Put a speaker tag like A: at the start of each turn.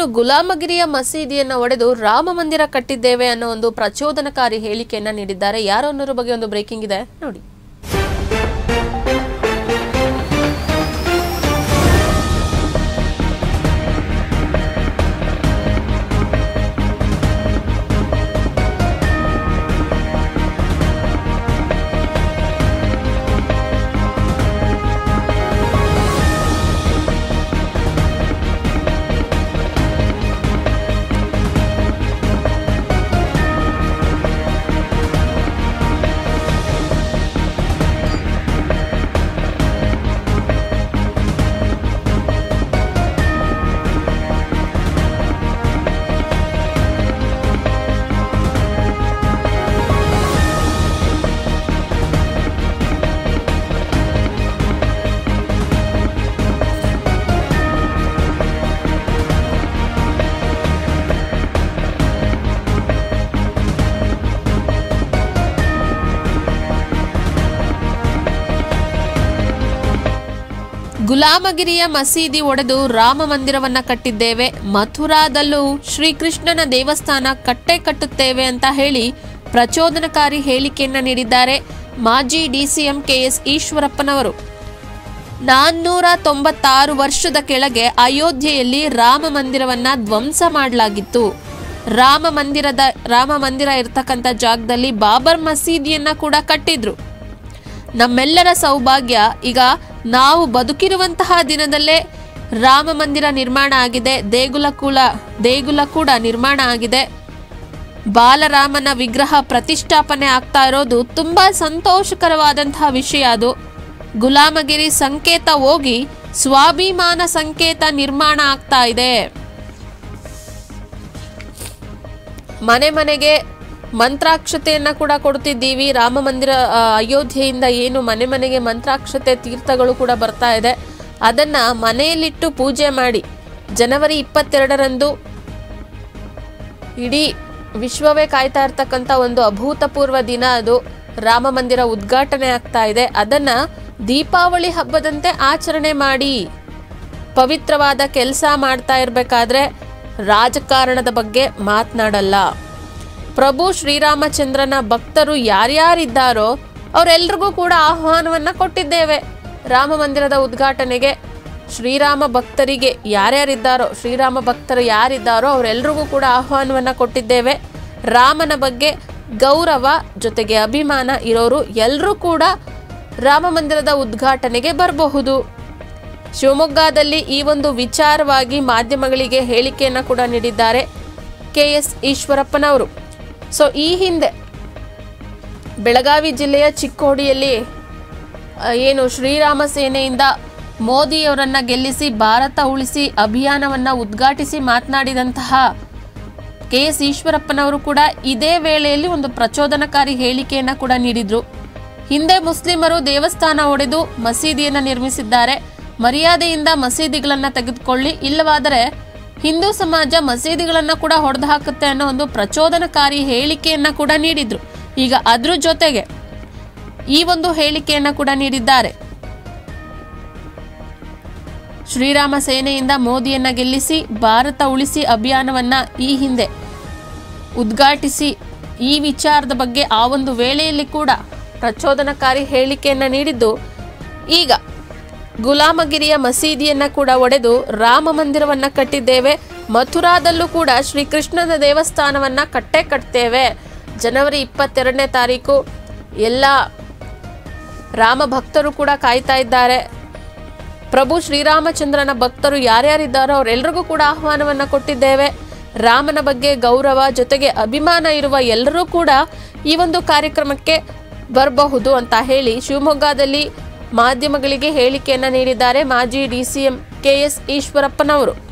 A: ಒಟ್ಟು ಗುಲಾಮಗಿರಿಯ ಮಸೀದಿಯನ್ನು ಒಡೆದು ರಾಮ ಮಂದಿರ ಕಟ್ಟಿದ್ದೇವೆ ಅನ್ನೋ ಒಂದು ಪ್ರಚೋದನಕಾರಿ ಹೇಳಿಕೆಯನ್ನ ನೀಡಿದ್ದಾರೆ ಯಾರು ಅನ್ನೋದ್ರ ಬಗ್ಗೆ ಒಂದು ಬ್ರೇಕಿಂಗ್ ಇದೆ ನೋಡಿ ಗುಲಾಮಗಿರಿಯ ಮಸೀದಿ ಒಡೆದು ರಾಮ ಮಂದಿರವನ್ನ ಕಟ್ಟಿದ್ದೇವೆ ಮಥುರಾದಲ್ಲೂ ಶ್ರೀಕೃಷ್ಣನ ದೇವಸ್ಥಾನ ಕಟ್ಟೆ ಕಟ್ಟುತ್ತೇವೆ ಅಂತ ಹೇಳಿ ಪ್ರಚೋದನಕಾರಿ ಹೇಳಿಕೆಯನ್ನ ನೀಡಿದ್ದಾರೆ ಮಾಜಿ ಡಿಸಿಎಂ ಕೆಎಸ್ ಈಶ್ವರಪ್ಪನವರು ನಾನ್ನೂರ ತೊಂಬತ್ತಾರು ವರ್ಷದ ಕೆಳಗೆ ಅಯೋಧ್ಯೆಯಲ್ಲಿ ರಾಮ ಮಂದಿರವನ್ನ ಧ್ವಂಸ ಮಾಡಲಾಗಿತ್ತು ರಾಮ ಮಂದಿರದ ರಾಮ ಮಂದಿರ ಇರ್ತಕ್ಕಂಥ ಜಾಗದಲ್ಲಿ ಬಾಬರ್ ಮಸೀದಿಯನ್ನ ಕೂಡ ಕಟ್ಟಿದ್ರು ನಮ್ಮೆಲ್ಲರ ಸೌಭಾಗ್ಯ ಈಗ ನಾವು ಬದುಕಿರುವಂತಹ ದಿನದಲ್ಲೇ ರಾಮ ಮಂದಿರ ನಿರ್ಮಾಣ ಆಗಿದೆ ದೇಗುಲ ಕೂಡ ದೇಗುಲ ಕೂಡ ನಿರ್ಮಾಣ ಆಗಿದೆ ಬಾಲರಾಮನ ವಿಗ್ರಹ ಪ್ರತಿಷ್ಠಾಪನೆ ಆಗ್ತಾ ಇರೋದು ತುಂಬಾ ಸಂತೋಷಕರವಾದಂತಹ ವಿಷಯ ಅದು ಗುಲಾಮಗಿರಿ ಸಂಕೇತ ಹೋಗಿ ಸ್ವಾಭಿಮಾನ ಸಂಕೇತ ನಿರ್ಮಾಣ ಆಗ್ತಾ ಇದೆ ಮನೆ ಮನೆಗೆ ಮಂತ್ರಾಕ್ಷತೆಯನ್ನ ಕೂಡ ಕೊಡ್ತಿದ್ದೀವಿ ರಾಮ ಮಂದಿರ ಆ, ಅಯೋಧ್ಯೆಯಿಂದ ಏನು ಮನೆ ಮನೆಗೆ ಮಂತ್ರಾಕ್ಷತೆ ತೀರ್ಥಗಳು ಕೂಡ ಬರ್ತಾ ಇದೆ ಅದನ್ನ ಮನೆಯಲ್ಲಿಟ್ಟು ಪೂಜೆ ಮಾಡಿ ಜನವರಿ ಇಪ್ಪತ್ತೆರಡರಂದು ಇಡೀ ವಿಶ್ವವೇ ಕಾಯ್ತಾ ಇರ್ತಕ್ಕಂಥ ಒಂದು ಅಭೂತಪೂರ್ವ ದಿನ ಅದು ರಾಮ ಮಂದಿರ ಉದ್ಘಾಟನೆ ಆಗ್ತಾ ಇದೆ ಅದನ್ನ ದೀಪಾವಳಿ ಹಬ್ಬದಂತೆ ಆಚರಣೆ ಮಾಡಿ ಪವಿತ್ರವಾದ ಕೆಲಸ ಮಾಡ್ತಾ ಇರಬೇಕಾದ್ರೆ ರಾಜಕಾರಣದ ಬಗ್ಗೆ ಮಾತನಾಡಲ್ಲ ಪ್ರಭು ಶ್ರೀರಾಮಚಂದ್ರನ ಭಕ್ತರು ಯಾರ್ಯಾರಿದ್ದಾರೋ ಅವರೆಲ್ರಿಗೂ ಕೂಡ ಆಹ್ವಾನವನ್ನ ಕೊಟ್ಟಿದ್ದೇವೆ ರಾಮ ಮಂದಿರದ ಉದ್ಘಾಟನೆಗೆ ಶ್ರೀರಾಮ ಭಕ್ತರಿಗೆ ಯಾರ್ಯಾರಿದ್ದಾರೋ ಶ್ರೀರಾಮ ಭಕ್ತರು ಯಾರಿದ್ದಾರೋ ಅವರೆಲ್ರಿಗೂ ಕೂಡ ಆಹ್ವಾನವನ್ನ ಕೊಟ್ಟಿದ್ದೇವೆ ರಾಮನ ಬಗ್ಗೆ ಗೌರವ ಜೊತೆಗೆ ಅಭಿಮಾನ ಇರೋರು ಎಲ್ಲರೂ ಕೂಡ ರಾಮ ಮಂದಿರದ ಉದ್ಘಾಟನೆಗೆ ಬರಬಹುದು ಶಿವಮೊಗ್ಗದಲ್ಲಿ ಈ ಒಂದು ವಿಚಾರವಾಗಿ ಮಾಧ್ಯಮಗಳಿಗೆ ಹೇಳಿಕೆಯನ್ನ ಕೂಡ ನೀಡಿದ್ದಾರೆ ಕೆ ಎಸ್ ಈಶ್ವರಪ್ಪನವರು ಸೊ ಈ ಹಿಂದೆ ಬೆಳಗಾವಿ ಜಿಲ್ಲೆಯ ಚಿಕ್ಕೋಡಿಯಲ್ಲಿ ಆ, ಏನು ಶ್ರೀರಾಮ ಸೇನೆಯಿಂದ ಮೋದಿಯವರನ್ನ ಗೆಲ್ಲಿಸಿ ಭಾರತ ಉಳಿಸಿ ಅಭಿಯಾನವನ್ನ ಉದ್ಘಾಟಿಸಿ ಮಾತನಾಡಿದಂತಹ ಕೆ ಎಸ್ ಈಶ್ವರಪ್ಪನವರು ಕೂಡ ಇದೇ ವೇಳೆಯಲ್ಲಿ ಒಂದು ಪ್ರಚೋದನಕಾರಿ ಹೇಳಿಕೆಯನ್ನ ಕೂಡ ನೀಡಿದ್ರು ಹಿಂದೆ ಮುಸ್ಲಿಮರು ದೇವಸ್ಥಾನ ಒಡೆದು ಮಸೀದಿಯನ್ನ ನಿರ್ಮಿಸಿದ್ದಾರೆ ಮರ್ಯಾದೆಯಿಂದ ಮಸೀದಿಗಳನ್ನ ತೆಗೆದುಕೊಳ್ಳಿ ಇಲ್ಲವಾದರೆ ಹಿಂದೂ ಸಮಾಜ ಮಸೀದಿಗಳನ್ನ ಕೂಡ ಹೊಡೆದು ಹಾಕುತ್ತೆ ಅನ್ನೋ ಒಂದು ಪ್ರಚೋದನಕಾರಿ ಹೇಳಿಕೆಯನ್ನ ಕೂಡ ನೀಡಿದ್ರು ಈಗ ಅದ್ರ ಜೊತೆಗೆ ಈ ಒಂದು ಹೇಳಿಕೆಯನ್ನ ಕೂಡ ನೀಡಿದ್ದಾರೆ ಶ್ರೀರಾಮ ಸೇನೆಯಿಂದ ಮೋದಿಯನ್ನ ಗೆಲ್ಲಿಸಿ ಭಾರತ ಉಳಿಸಿ ಅಭಿಯಾನವನ್ನ ಈ ಹಿಂದೆ ಉದ್ಘಾಟಿಸಿ ಈ ವಿಚಾರದ ಬಗ್ಗೆ ಆ ಒಂದು ವೇಳೆಯಲ್ಲಿ ಕೂಡ ಪ್ರಚೋದನಕಾರಿ ಹೇಳಿಕೆಯನ್ನ ನೀಡಿದ್ದು ಈಗ ಗುಲಾಮಗಿರಿಯ ಮಸೀದಿಯನ್ನ ಕೂಡ ಒಡೆದು ರಾಮ ಮಂದಿರವನ್ನ ಕಟ್ಟಿದ್ದೇವೆ ಮಥುರಾದಲ್ಲೂ ಕೂಡ ಶ್ರೀಕೃಷ್ಣನ ದೇವಸ್ಥಾನವನ್ನ ಕಟ್ಟೆ ಕಟ್ತೇವೆ ಜನವರಿ ಇಪ್ಪತ್ತೆರಡನೇ ತಾರೀಕು ಎಲ್ಲ ರಾಮ ಭಕ್ತರು ಕೂಡ ಕಾಯ್ತಾ ಇದ್ದಾರೆ ಪ್ರಭು ಶ್ರೀರಾಮಚಂದ್ರನ ಭಕ್ತರು ಯಾರ್ಯಾರಿದ್ದಾರೋ ಅವರೆಲ್ಲರಿಗೂ ಕೂಡ ಆಹ್ವಾನವನ್ನ ಕೊಟ್ಟಿದ್ದೇವೆ ರಾಮನ ಬಗ್ಗೆ ಗೌರವ ಜೊತೆಗೆ ಅಭಿಮಾನ ಇರುವ ಎಲ್ಲರೂ ಕೂಡ ಈ ಒಂದು ಕಾರ್ಯಕ್ರಮಕ್ಕೆ ಬರಬಹುದು ಅಂತ ಹೇಳಿ ಶಿವಮೊಗ್ಗದಲ್ಲಿ ಮಾಧ್ಯಮಗಳಿಗೆ ಹೇಳಿಕೆಯನ್ನ ನೀಡಿದ್ದಾರೆ ಮಾಜಿ ಡಿಸಿಎಂ ಕೆ ಎಸ್ ಈಶ್ವರಪ್ಪನವರು